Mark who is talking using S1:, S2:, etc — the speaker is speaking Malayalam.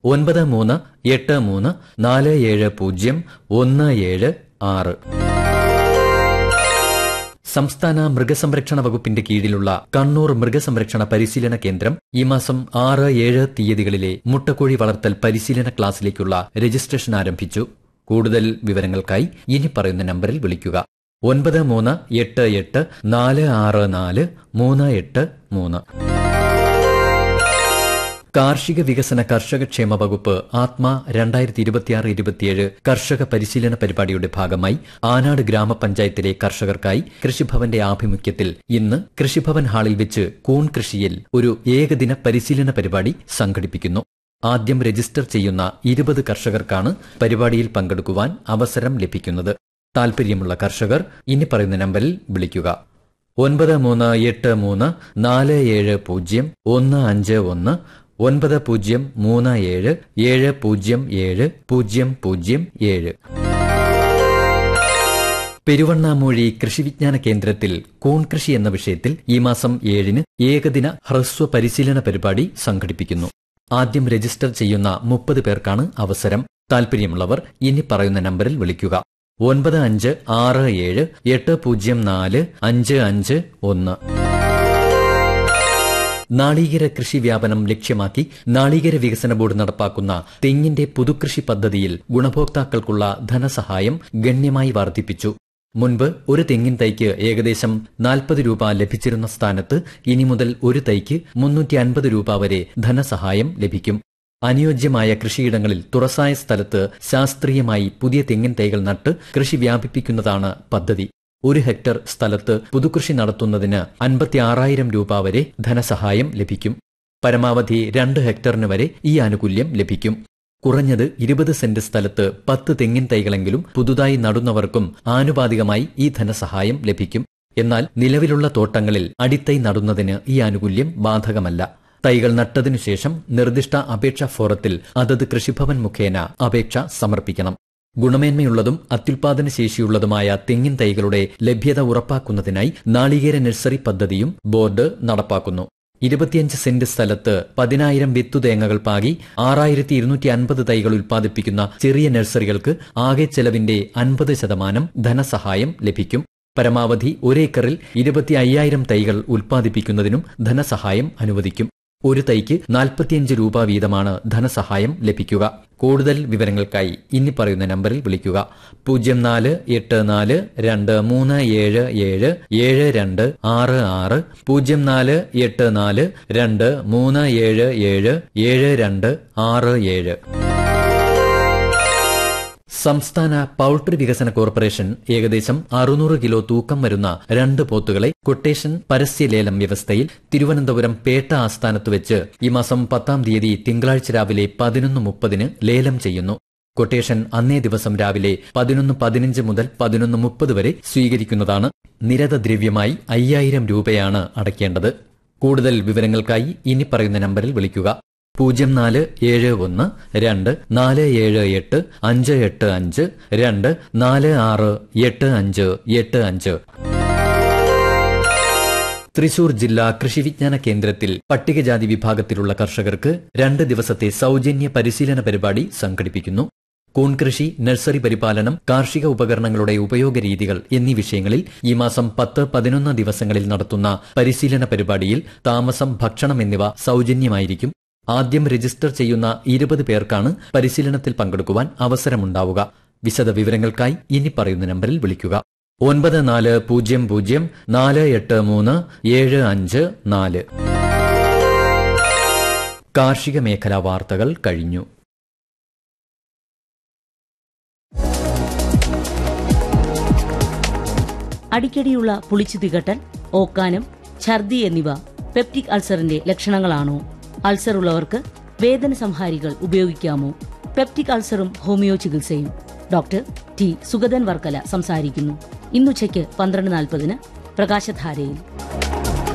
S1: ഒൻപത് മൂന്ന് എട്ട് മൂന്ന് നാല് ഏഴ് പൂജ്യം ഒന്ന് ഏഴ് ആറ് സംസ്ഥാന മൃഗസംരക്ഷണ വകുപ്പിന്റെ കീഴിലുള്ള കണ്ണൂർ മൃഗസംരക്ഷണ പരിശീലന കേന്ദ്രം ഈ മാസം ആറ് ഏഴ് തീയതികളിലെ മുട്ടക്കോഴി വളർത്തൽ പരിശീലന ക്ലാസ്സിലേക്കുള്ള രജിസ്ട്രേഷൻ ആരംഭിച്ചു കൂടുതൽ വിവരങ്ങൾക്കായി ഇനി പറയുന്ന നമ്പറിൽ വിളിക്കുക ഒൻപത് മൂന്ന് എട്ട് എട്ട് നാല് ആറ് നാല് മൂന്ന് എട്ട് മൂന്ന് കാർഷിക വികസന കർഷക ക്ഷേമ വകുപ്പ് ആത്മ രണ്ടായിരത്തി ഇരുപത്തിയാറ് ഇരുപത്തിയേഴ് കർഷക പരിശീലന പരിപാടിയുടെ ഭാഗമായി ആനാട് ഗ്രാമപഞ്ചായത്തിലെ കർഷകർക്കായി കൃഷിഭവന്റെ ആഭിമുഖ്യത്തിൽ ഇന്ന് കൃഷിഭവൻ ഹാളിൽ വെച്ച് കൂൺ കൃഷിയിൽ ഒരു ഏകദിന പരിശീലന പരിപാടി സംഘടിപ്പിക്കുന്നു ആദ്യം രജിസ്റ്റർ ചെയ്യുന്ന ഇരുപത് കർഷകർക്കാണ് പരിപാടിയിൽ പങ്കെടുക്കുവാൻ അവസരം ലഭിക്കുന്നത് താൽപര്യമുള്ള കർഷകർ ഇനി പറയുന്ന നമ്പറിൽ വിളിക്കുക ഒൻപത് മൂന്ന് എട്ട് മൂന്ന് നാല് ഏഴ് പൂജ്യം ഒന്ന് അഞ്ച് ഒന്ന് ഒൻപത് പൂജ്യം മൂന്ന് ഏഴ് ഏഴ് പൂജ്യം ഏഴ് പൂജ്യം പൂജ്യം ഏഴ് പെരുവണ്ണാമൂഴി കൃഷിവിജ്ഞാന കേന്ദ്രത്തിൽ കൂൺ കൃഷി എന്ന വിഷയത്തിൽ ഈ മാസം ഏഴിന് ഏകദിന ഹ്രസ്വ പരിശീലന പരിപാടി സംഘടിപ്പിക്കുന്നു ആദ്യം രജിസ്റ്റർ ചെയ്യുന്ന മുപ്പത് പേർക്കാണ് അവസരം താൽപര്യമുള്ളവർ ഇനി പറയുന്ന നമ്പറിൽ വിളിക്കുക ഒൻപത് അഞ്ച് ആറ് ഏഴ് എട്ട് പൂജ്യം നാല് അഞ്ച് അഞ്ച് ഒന്ന് നാളികേര കൃഷി വ്യാപനം ലക്ഷ്യമാക്കി നാളികേര വികസന ബോർഡ് നടപ്പാക്കുന്ന തെങ്ങിന്റെ പുതുകൃഷി പദ്ധതിയിൽ ഗുണഭോക്താക്കൾക്കുള്ള ധനസഹായം ഗണ്യമായി വർദ്ധിപ്പിച്ചു മുൻപ് ഒരു തെങ്ങിൻ തൈക്ക് ഏകദേശം നാൽപ്പത് രൂപ ലഭിച്ചിരുന്ന സ്ഥാനത്ത് ഇനി മുതൽ ഒരു തൈക്ക് മുന്നൂറ്റി അൻപത് രൂപ വരെ ധനസഹായം ലഭിക്കും അനുയോജ്യമായ കൃഷിയിടങ്ങളിൽ തുറസായ സ്ഥലത്ത് ശാസ്ത്രീയമായി പുതിയ തെങ്ങിൻ തൈകൾ നട്ട് കൃഷി വ്യാപിപ്പിക്കുന്നതാണ് പദ്ധതി ഒരു ഹെക്ടർ സ്ഥലത്ത് പുതുകൃഷി നടത്തുന്നതിന് അൻപത്തി ആറായിരം രൂപ വരെ ധനസഹായം ലഭിക്കും പരമാവധി രണ്ട് ഹെക്ടറിന് വരെ ഈ ആനുകൂല്യം ലഭിക്കും കുറഞ്ഞത് ഇരുപത് സെന്റ് സ്ഥലത്ത് പത്ത് തെങ്ങിൻ തൈകളെങ്കിലും പുതുതായി നടുന്നവർക്കും ആനുപാതികമായി ഈ ധനസഹായം ലഭിക്കും എന്നാൽ നിലവിലുള്ള തോട്ടങ്ങളിൽ അടിത്തൈ നടുന്നതിന് ഈ ആനുകൂല്യം ബാധകമല്ല തൈകൾ നട്ടതിനു ശേഷം നിർദ്ദിഷ്ട അപേക്ഷാ ഫോറത്തിൽ അതത് കൃഷിഭവൻ മുഖേന അപേക്ഷ സമർപ്പിക്കണം ഗുണമേന്മയുള്ളതും അത്യുൽപാദന ശേഷിയുള്ളതുമായ തെങ്ങിൻ തൈകളുടെ ലഭ്യത ഉറപ്പാക്കുന്നതിനായി നാളികേര നഴ്സറി പദ്ധതിയും ബോർഡ് നടപ്പാക്കുന്നു ഇരുപത്തിയഞ്ച് സെന്റ് സ്ഥലത്ത് പതിനായിരം വിത്തു തേങ്ങകൾ പാകി ആറായിരത്തി ഇരുന്നൂറ്റി അൻപത് തൈകൾ ഉൽപ്പാദിപ്പിക്കുന്ന ചെറിയ നഴ്സറികൾക്ക് ആകെ ചെലവിന്റെ അൻപത് ശതമാനം ധനസഹായം ലഭിക്കും പരമാവധി ഒരേക്കറിൽ ഇരുപത്തി അയ്യായിരം തൈകൾ ഉൽപ്പാദിപ്പിക്കുന്നതിനും ധനസഹായം അനുവദിക്കും ഒരു തൈക്ക് നാൽപ്പത്തിയഞ്ച് രൂപ വീതമാണ് ധനസഹായം ലഭിക്കുക കൂടുതൽ വിവരങ്ങൾക്കായി ഇനി പറയുന്ന നമ്പറിൽ വിളിക്കുക പൂജ്യം നാല് എട്ട് നാല് രണ്ട് മൂന്ന് ഏഴ് ഏഴ് ഏഴ് രണ്ട് ആറ് ആറ് പൂജ്യം നാല് എട്ട് നാല് രണ്ട് മൂന്ന് ഏഴ് ഏഴ് ഏഴ് രണ്ട് ആറ് ഏഴ് സംസ്ഥാന പൌൾട്രി വികസന കോർപ്പറേഷൻ ഏകദേശം അറുന്നൂറ് കിലോ തൂക്കം വരുന്ന രണ്ട് പോത്തുകളെ കൊട്ടേഷൻ പരസ്യലേലം വ്യവസ്ഥയിൽ തിരുവനന്തപുരം പേട്ട ആസ്ഥാനത്ത് വെച്ച് ഈ മാസം പത്താം തീയതി തിങ്കളാഴ്ച രാവിലെ പതിനൊന്ന് മുപ്പതിന് ലേലം ചെയ്യുന്നു കൊട്ടേഷൻ അന്നേ ദിവസം രാവിലെ പതിനൊന്ന് പതിനഞ്ച് മുതൽ പതിനൊന്ന് മുപ്പത് വരെ സ്വീകരിക്കുന്നതാണ് നിരത ദ്രവ്യമായി അയ്യായിരം രൂപയാണ് അടയ്ക്കേണ്ടത് കൂടുതൽ വിവരങ്ങൾക്കായി ഇനി പറയുന്ന നമ്പറിൽ വിളിക്കുക പൂജ്യം നാല് ഏഴ് ഒന്ന് രണ്ട് നാല് ഏഴ് എട്ട് അഞ്ച് എട്ട് അഞ്ച് രണ്ട് നാല് ആറ് എട്ട് അഞ്ച് എട്ട് അഞ്ച് തൃശൂർ ജില്ലാ കൃഷിവിജ്ഞാന കേന്ദ്രത്തിൽ പട്ടികജാതി വിഭാഗത്തിലുള്ള കർഷകർക്ക് രണ്ട് ദിവസത്തെ സൗജന്യ പരിശീലന പരിപാടി സംഘടിപ്പിക്കുന്നു കൂൺ കൃഷി നഴ്സറി പരിപാലനം കാർഷിക ഉപകരണങ്ങളുടെ ഉപയോഗ രീതികൾ എന്നീ വിഷയങ്ങളിൽ ഈ മാസം പത്ത് പതിനൊന്ന് ദിവസങ്ങളിൽ നടത്തുന്ന പരിശീലന പരിപാടിയിൽ താമസം ഭക്ഷണം എന്നിവ സൗജന്യമായിരിക്കും ആദ്യം രജിസ്റ്റർ ചെയ്യുന്ന ഇരുപത് പേർക്കാണ് പരിശീലനത്തിൽ പങ്കെടുക്കുവാൻ അവസരമുണ്ടാവുക വിശദ വിവരങ്ങൾക്കായി ഇനി പറയുന്ന നമ്പറിൽ വിളിക്കുക ഒൻപത് നാല് പൂജ്യം പൂജ്യം നാല് എട്ട് മൂന്ന് ഏഴ് അഞ്ച് നാല് കാർഷിക മേഖലാ വാർത്തകൾ കഴിഞ്ഞു
S2: അടിക്കടിയുള്ള പുളിച്ചു തികട്ടൽ ഓക്കാനം ഛർദി എന്നിവ പെപ്റ്റിക് അൾസറിന്റെ ലക്ഷണങ്ങളാണോ അൾസർ ഉള്ളവർക്ക് വേദന സംഹാരികൾ ഉപയോഗിക്കാമോ പെപ്റ്റിക് അൾസറും ഹോമിയോ ചികിത്സയും ഡോക്ടർ ടി സുഗതൻ വർക്കല സംസാരിക്കുന്നു ഇന്നുച്ചയ്ക്ക് പന്ത്രണ്ട് നാൽപ്പതിന് പ്രകാശധാരയിൽ